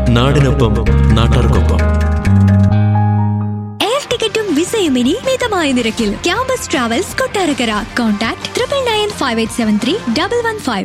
നാടിനൊപ്പം നാട്ടാർക്കൊപ്പം എയർ ടിക്കറ്റും വിസയും ഇനി മിതമായ നിരക്കിൽ campus travels Kottarakkara contact triple nine five eight seven three double one five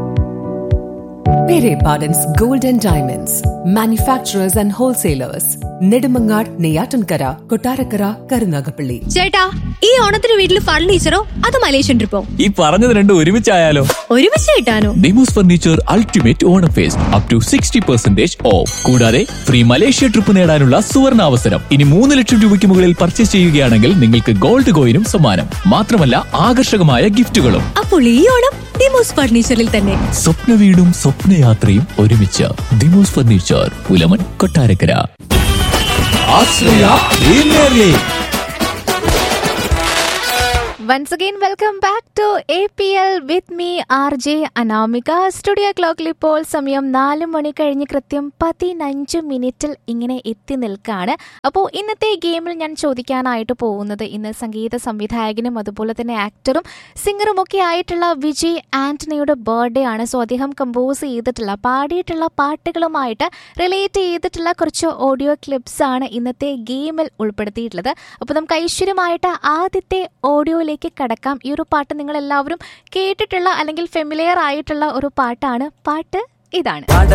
Pere Pardon's Gold and Diamonds, manufacturers and wholesalers, Nedumangad, Neyatankara, Kotarakara, Karunagapalli. ചേട്ടാ ഈ ഓണത്തിന് വീട്ടിൽ ഫർണിച്ചറോ അത് മലേഷ്യൻ ട്രിപ്പോ ഈ പറഞ്ഞത് രണ്ടും ഒരുമിച്ചായാലോ ഒരുമിച്ച് കിട്ടാനോ Dimos furniture ultimate Onam fest up to sixty percentage off കൂടാതെ ഫ്രീ മലേഷ്യ ട്രിപ്പ് നേടാനുള്ള സുവർണ അവസരം ഇനി മൂന്ന് ലക്ഷം രൂപയ്ക്ക് മുകളിൽ പർച്ചേസ് ചെയ്യുകയാണെങ്കിൽ നിങ്ങൾക്ക് ഗോൾഡ് കോയിനും സമ്മാനം മാത്രമല്ല ആകർഷകമായ ഗിഫ്റ്റുകളും അപ്പോൾ ഈ ഓണം ഡിമോസ് ഫർണിച്ചറിൽ തന്നെ സ്വപ്ന വീടും സ്വപ്നയാത്രയും ഒരുമിച്ച് Dimos furniture Pulamon Kottarakkara Once again, welcome back to APL with me, RJ Anamika studio ക്ലോക്കിൽ ഇപ്പോൾ സമയം നാല് മണി കഴിഞ്ഞ് കൃത്യം പതിനഞ്ച് മിനിറ്റിൽ ഇങ്ങനെ എത്തി നിൽക്കുകയാണ് അപ്പോൾ ഇന്നത്തെ ഗെയിമിൽ ഞാൻ ചോദിക്കാനായിട്ട് പോകുന്നത് ഇന്ന് സംഗീത സംവിധായകനും അതുപോലെ തന്നെ ആക്ടറും സിംഗറും ഒക്കെ ആയിട്ടുള്ള വിജയ് ആന്റണിയുടെ ബർത്ത്ഡേ ആണ് സോ അദ്ദേഹം കമ്പോസ് ചെയ്തിട്ടുള്ള പാടിയിട്ടുള്ള പാട്ടുകളുമായിട്ട് റിലേറ്റ് ചെയ്തിട്ടുള്ള കുറച്ച് ഓഡിയോ ക്ലിപ്സ് ആണ് ഇന്നത്തെ ഗെയിമിൽ ഉൾപ്പെടുത്തിയിട്ടുള്ളത് അപ്പോൾ നമുക്ക് ഐശ്വര്യമായിട്ട് ആദ്യത്തെ ഓഡിയോയിലേക്ക് കടക്കാം ഈ ഒരു പാട്ട് നിങ്ങൾ എല്ലാവരും കേട്ടിട്ടുള്ള അല്ലെങ്കിൽ ഫെമിലിയർ ആയിട്ടുള്ള ഒരു പാട്ടാണ് പാട്ട് ഇതാണ് പട